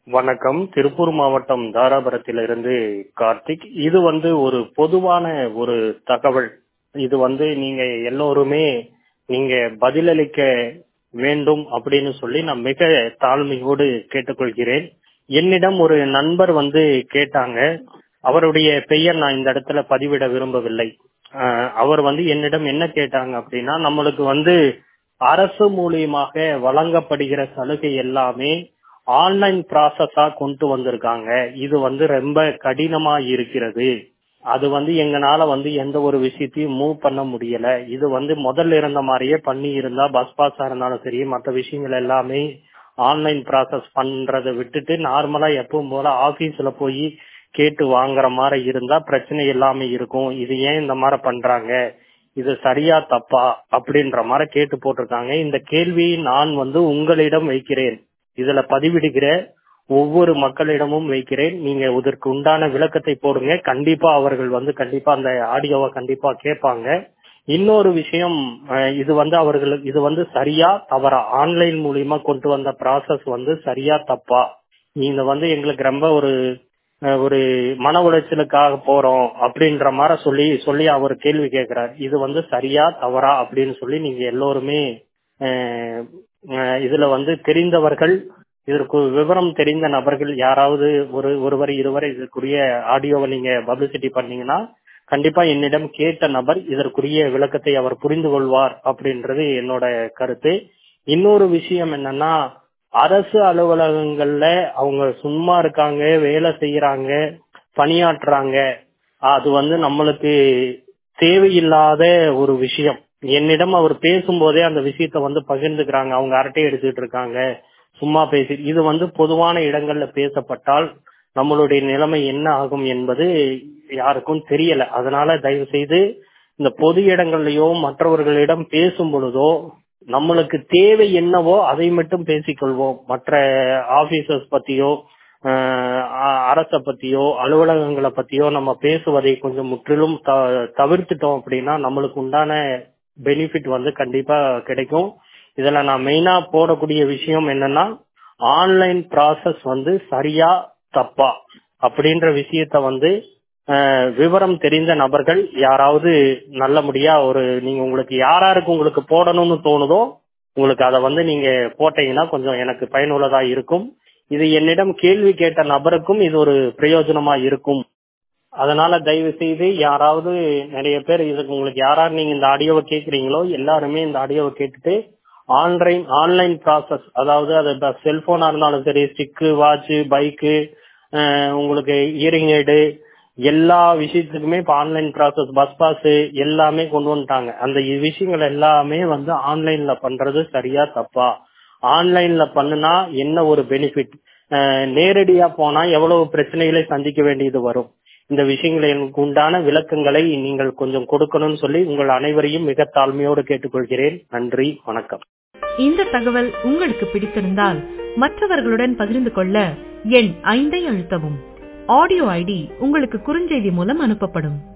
வணக்கம் திருப்பூர் மாவட்டம் தாராபுரத்திலிருந்து கார்த்திக் இது வந்து ஒரு பொதுவான ஒரு தகவல் இது வந்து நீங்க எல்லோருமே நீங்க பதிலளிக்க வேண்டும் அப்படின்னு சொல்லி நான் மிக தாழ்மையோடு கேட்டுக்கொள்கிறேன் என்னிடம் ஒரு நண்பர் வந்து கேட்டாங்க அவருடைய பெயர் நான் இந்த இடத்துல பதிவிட விரும்பவில்லை அஹ் அவர் வந்து என்னிடம் என்ன கேட்டாங்க அப்படின்னா நம்மளுக்கு வந்து அரசு மூலியமாக வழங்கப்படுகிற சலுகை எல்லாமே ஆன்லைன் ப்ராசஸா கொண்டு வந்திருக்காங்க இது வந்து ரொம்ப கடினமா இருக்கிறது அது வந்து எங்கனால வந்து எந்த ஒரு விஷயத்தையும் மூவ் பண்ண முடியல இது வந்து முதல்ல இருந்த மாதிரியே பண்ணி இருந்தா பஸ் பாஸா இருந்தாலும் சரி மற்ற விஷயங்கள் எல்லாமே ஆன்லைன் ப்ராசஸ் பண்றதை விட்டுட்டு நார்மலா எப்பவும் போல ஆபீஸ்ல போய் கேட்டு வாங்குற மாதிரி இருந்தா பிரச்சனை எல்லாமே இருக்கும் இது ஏன் இந்த மாதிரி பண்றாங்க இது சரியா தப்பா அப்படின்ற மாதிரி கேட்டு போட்டிருக்காங்க இந்த கேள்வியை நான் வந்து உங்களிடம் வைக்கிறேன் இதுல பதிவிடுகிற ஒவ்வொரு மக்களிடமும் வைக்கிறேன் நீங்க இதற்கு உண்டான விளக்கத்தை போடுங்க கண்டிப்பா அவர்கள் வந்து கண்டிப்பா அந்த ஆடியோவை கண்டிப்பா கேட்பாங்க இன்னொரு விஷயம் அஹ், இது வந்து அவர்களுக்கு இது வந்து சரியா தவறா ஆன்லைன் மூலியமா கொண்டு வந்த ப்ராசஸ் வந்து சரியா தப்பா நீங்க வந்து எங்களுக்கு ரொம்ப ஒரு அஹ், ஒரு மன உளைச்சலுக்காக போறோம் அப்படின்ற மாதிரி சொல்லி சொல்லி அவர் கேள்வி கேட்கிறார் இது வந்து சரியா தவறா அப்படின்னு சொல்லி நீங்க எல்லோருமே அஹ், அஹ், இதுல வந்து தெரிந்தவர்கள் இதற்கு விவரம் தெரிந்த நபர்கள் யாராவது ஒரு ஒருவர் இருவர் இதற்குரிய ஆடியோவை நீங்க பப்ளிசிட்டி பண்ணீங்கன்னா கண்டிப்பா என்னிடம் கேட்ட நபர் இதற்குரிய விளக்கத்தை அவர் புரிந்து கொள்வார் அப்படின்றது என்னோட கருத்து இன்னொரு விஷயம் என்னன்னா அரசு அலுவலகங்கள்ல அவங்க சும்மா இருக்காங்க வேலை செய்யறாங்க பணியாற்றுறாங்க அது வந்து நம்மளுக்கு தேவையில்லாத ஒரு விஷயம் என்னிடம் அவர் பேசும்போதே அந்த விஷயத்த வந்து பகிர்ந்துக்கிறாங்க அவங்க அரட்டை அடிச்சுட்டு இருக்காங்க சும்மா பேசி இது வந்து பொதுவான இடங்கள்ல பேசப்பட்டால் நம்மளுடைய நிலைமை என்ன ஆகும் என்பது யாருக்கும் தெரியல அதனால தயவு செய்து இந்த பொது இடங்கள்லயோ மற்றவர்களிடம் பேசும் பொழுதோ நம்மளுக்கு தேவை என்னவோ அதை மட்டும் பேசிக்கொள்வோம் மற்ற ஆபீசர்ஸ் பத்தியோ ஆஹ் அ- அரச பத்தியோ அலுவலகங்களை பத்தியோ நம்ம பேசுவதை கொஞ்சம் முற்றிலும் த- தவிர்த்துட்டோம் அப்படின்னா நம்மளுக்கு உண்டான பெனிஃபிட் வந்து கண்டிப்பா கிடைக்கும் இதுல நான் மெயினா போடக்கூடிய விஷயம் என்னன்னா ஆன்லைன் ப்ராசஸ் வந்து சரியா தப்பா அப்படின்ற விஷயத்த வந்து அஹ், விவரம் தெரிந்த நபர்கள் யாராவது நல்லபடியா ஒரு நீங்க உங்களுக்கு யாராருக்கு உங்களுக்கு போடணும்னு தோணுதோ உங்களுக்கு அதை வந்து நீங்க போட்டீங்கன்னா கொஞ்சம் எனக்கு பயனுள்ளதா இருக்கும் இது என்னிடம் கேள்வி கேட்ட நபருக்கும் இது ஒரு பிரயோஜனமா இருக்கும் அதனால தயவு செய்து யாராவது நிறைய பேர் இதுக்கு உங்களுக்கு யாராரு நீங்க இந்த ஆடியோவை கேக்குறீங்களோ எல்லாருமே இந்த ஆடியோவை கேட்டுட்டு ஆன்லைன் ஆன்லைன் ப்ராசஸ் அதாவது அது செல்போனா இருந்தாலும் சரி ஸ்டிக்கு வாட்ச் பைக்கு உங்களுக்கு இயரிங் எய்டு எல்லா விஷயத்துக்குமே இப்ப ஆன்லைன் ப்ராசஸ் பஸ் பாஸ் எல்லாமே கொண்டு வந்துட்டாங்க அந்த இ- விஷயங்கள் எல்லாமே வந்து ஆன்லைன்ல பண்றது சரியா தப்பா ஆன்லைன்ல பண்ணுனா என்ன ஒரு பெனிஃபிட் நேரடியா போனா எவ்வளவு பிரச்சனைகளை சந்திக்க வேண்டியது வரும் இந்த விஷயங்களுக்கு உண்டான விளக்கங்களை நீங்கள் கொஞ்சம் கொடுக்கணும்னு சொல்லி உங்கள் அனைவரையும் மிக தாழ்மையோடு கேட்டுக்கொள்கிறேன் நன்றி வணக்கம் இந்த தகவல் உங்களுக்கு பிடித்திருந்தால் மற்றவர்களுடன் பகிர்ந்து கொள்ள எண் ஐந்தை அழுத்தவும் ஆடியோ ஐடி உங்களுக்கு குறுஞ்செய்தி மூலம் அனுப்பப்படும்